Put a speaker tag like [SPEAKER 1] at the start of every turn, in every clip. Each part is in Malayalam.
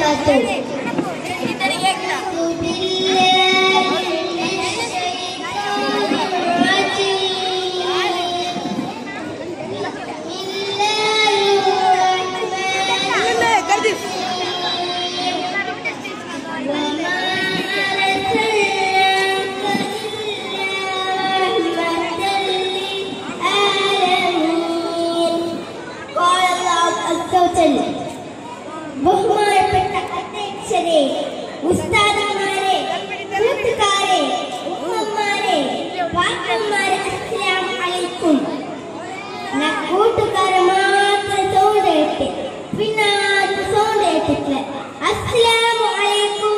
[SPEAKER 1] وبركاته قال الله عز وجل ബഹുമാനപ്പെട്ട അധ്യക്ഷരെ ഉസ്താദന്മാരെ കൂട്ടുകാരെ ഉമ്മമാരെ പാട്ടന്മാരെ അസ്സലാം അലൈക്കും ഞാൻ കൂട്ടുകാരെ മാത്രം സൗണ്ട് കേട്ട് പിന്നെ ആർക്കും സൗണ്ട് കേട്ടിട്ടില്ല അസ്സലാമു അലൈക്കും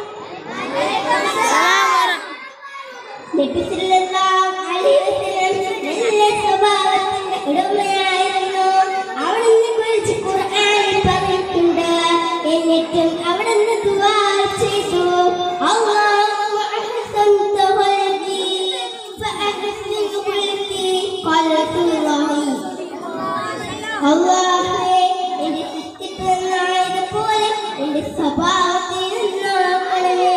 [SPEAKER 1] നബി സല്ലല്ലാഹു അലൈഹി വസല്ലം നല്ല സ്വഭാവത്തിന്റെ ഉടമയായിരുന്നു അവിടുന്ന് കുറിച്ച് ഖുർആനിൽ പറഞ്ഞിട്ടുണ്ട് എന്നിട്ടും അവിടുന്ന് ദുആ ചെയ്തു അല്ലാഹു അഹ്സൻത ഖൽഖി ഫഅഹ്സിൻ ഖൽഖി ഖാല റസൂലുള്ളാഹി അല്ലാഹുവേ എന്റെ സൃഷ്ടിപ്പിൽ നിന്നായതുപോലെ എന്റെ സ്വഭാവത്തിൽ നിന്നാക്കണമേ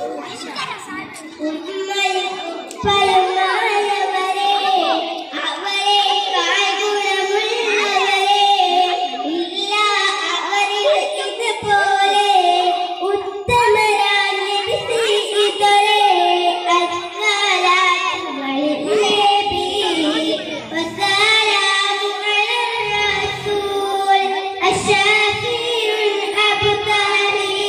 [SPEAKER 1] ഉമ്മയും പരമായവരെ അവരെ കാൽഗുണമുള്ളവരെ ഇല്ല അവരിൽ ഇതുപോലെ ഉത്തമരായ വിശീതരെ അസ്സലാത്തുകളിൽ നബി വസ്സലാമു അലാ റസൂൽ الشافي الأبطالي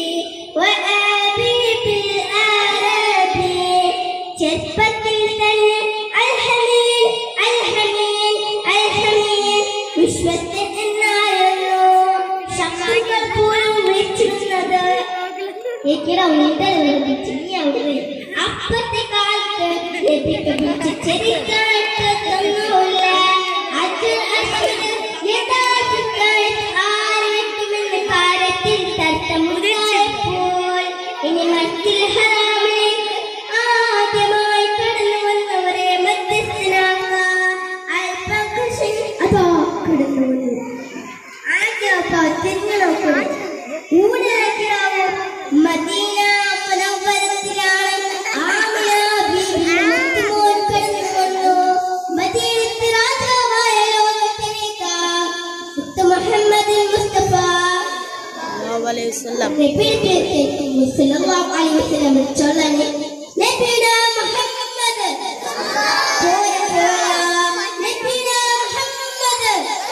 [SPEAKER 1] وآبي بالآرابي ചെറുപ്പത്തിൽ തന്നെ അൽഹമീൻ അൽഹമീൻ അൽഹമീൻ വിശ്വത്തിൽ എന്നായിരുന്നു ശത്രുക്കൾ പോലും വിളിച്ചിരുന്നത് അപ്പത്തെ കാലത്ത് ലഭിക്ക വിളിച്ച് ചെറിക്കായിട്ട് തന്നൂല്ല അത് അശ്വത് യഥാർത്ഥക്കാലത്ത് ആര് വെക്കുമെന്ന കാര്യത്തിൽ തർക്കമുണ്ടായപ്പോൾ ഇനി മറ്റിൽ ഹറാമിലേക്ക് ആദ്യമായി കടന്നു വന്നവരെ മധ്യസ്ഥനാക്കാം അല്പകൃഷി അതോ കടന്നു വന്നു ആദ്യമൊക്കെ തിരിഞ്ഞു നോക്കുന്നു ഊരാക്കിയാവോ മദീന മുനവ്വരത്തിലാണ് ആമിന ബീബി മുത്തുമോൻ കടന്നു വന്നു മദീനത്ത് രാജാവായ ലോകത്തിനേക്കാൾ മുത്ത് മുഹമ്മദ് മുസ്തഫ നബിയുടെ സല്ലല്ലാഹു അലൈഹി വസല്ലം ചൊല്ലനെ നബിയുടെ മുഹമ്മദ് പോയ പോയ നബിയുടെ മുഹമ്മദ്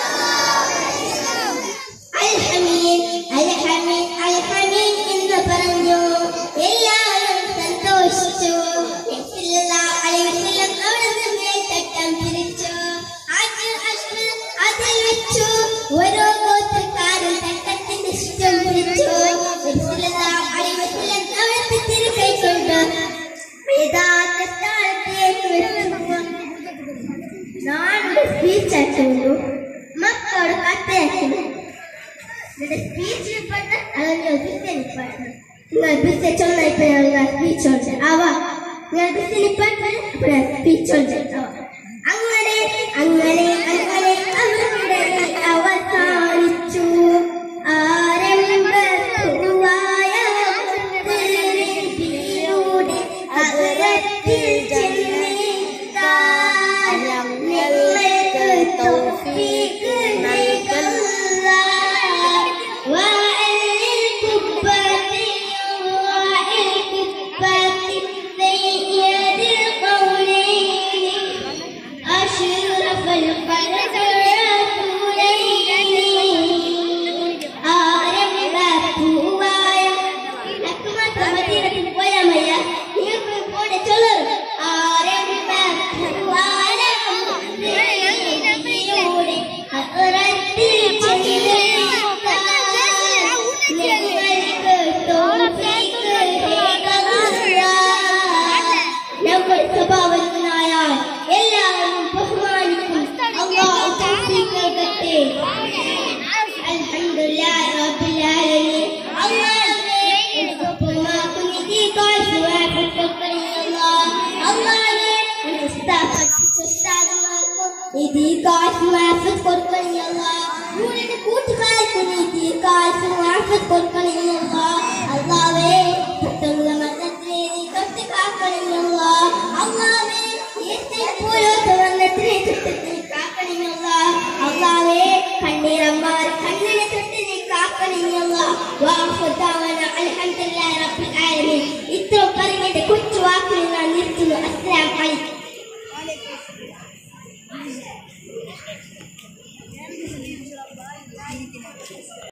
[SPEAKER 1] അൽഹമീൻ അൽഹമീൻ അൽഹമീൻ എന്ന് പറഞ്ഞു എല്ലാവരും സന്തോഷിച്ചു നബിസല്ലല്ലാഹു അലൈഹി വസല്ലം അവിടെ നിന്ന് തട്ടം പിരിച്ചു ആദ്യം അശ്വ അതിൽ വെച്ചു ഓരോ ഗോത്രക്കാരും തട്ടത്തിന്റെ ഇഷ്ടം പിടിച്ചു നബിസല്ലല്ലാഹു അലൈഹി വസല്ലം അവിടുത്തെ തിരുകൈ കൊണ്ട് യഥാർത്ഥ സ്ഥാനത്തേക്ക് വെച്ചു നാല് സ്പീച്ച് അയച്ചു മക്കളോട് കത്തയച്ചു നിന്റെ സ്പീച്ച് പെട്ട് അതിന്റെ ബിസിനിപ്പാണ് നിങ്ങൾ ബിസിച്ച് ഒന്നായിപ്പോ ഞങ്ങൾ സ്പീച്ച് ഉണ്ട് അവ നിങ്ങൾ ബിസിനിപ്പാട്ട് ഇവിടെ സ്പീച്ച് ഉണ്ട് അങ്ങനെ അങ്ങനെ അങ്ങനെ അവരുടെ അവസാനിച്ചു ആരംഭമായ നബിയുടെ അകലത്തിൽ ചെന്നെത്താൻ ഞങ്ങൾക്ക് തൗഫീഖ് നൽകല്ല وعلى الكبات وعلى الكبات سيد القولين أشرف الخلق رسولين ആരംഭ പൂവായ ലക്കുമത്ത മദീനത്തിൽ പോയ മയ്യ നിങ്ങൾക്ക് കൂടെ ചൊല്ലു ആരംഭ പൂവായ നബിയുടെ അറത്തിൽ ചെന്നെത്താൻ നിങ്ങൾക്ക് തൗഫീഖ് നൽകല്ല നമ്മൾ സ്വഭാവത്തിനായാൽ എല്ലാവരും ബഹുമാനിക്കും അള്ളാഹു തൗഫീഖ് നൽകട്ടെ അൽഹംദുലില്ലാഹി റബ്ബിൽ ആലമീൻ അല്ലാഹുവേ എനിക്കൊപ്പമാക്കും ഇതിക്കായി സുവാഫത്തക്കറിയല്ലാഹ് അല്ലാഹുവേ എനിക്ക് സ്ഥാപിച്ച ഉസ്താദുമാർക്കും ഇതിക്കായി സുവാഫത്ത് കൊടുക്കണിയല്ലാഹ് കൂടെ കൂട്ടുകാർക്കും ഇതിക്കായി സുവാഫത്ത് കൊടുക്കണിയല്ലാഹ് മുഖത്തിനെ തൊട്ട് നീ കാക്കണില്ല അള്ളാവേ കണ്ണീരമ്മാർ കണ്ണിനെ തൊട്ട് നീ കാക്കണില്ല അൽഹംദുലില്ലാഹി റബ്ബിൽ ആലമീൻ ഇത്ര പറഞ്ഞ കൊച്ചു വാക്കിൽ ഞാൻ നിർത്തുന്നു അസ്സലാമു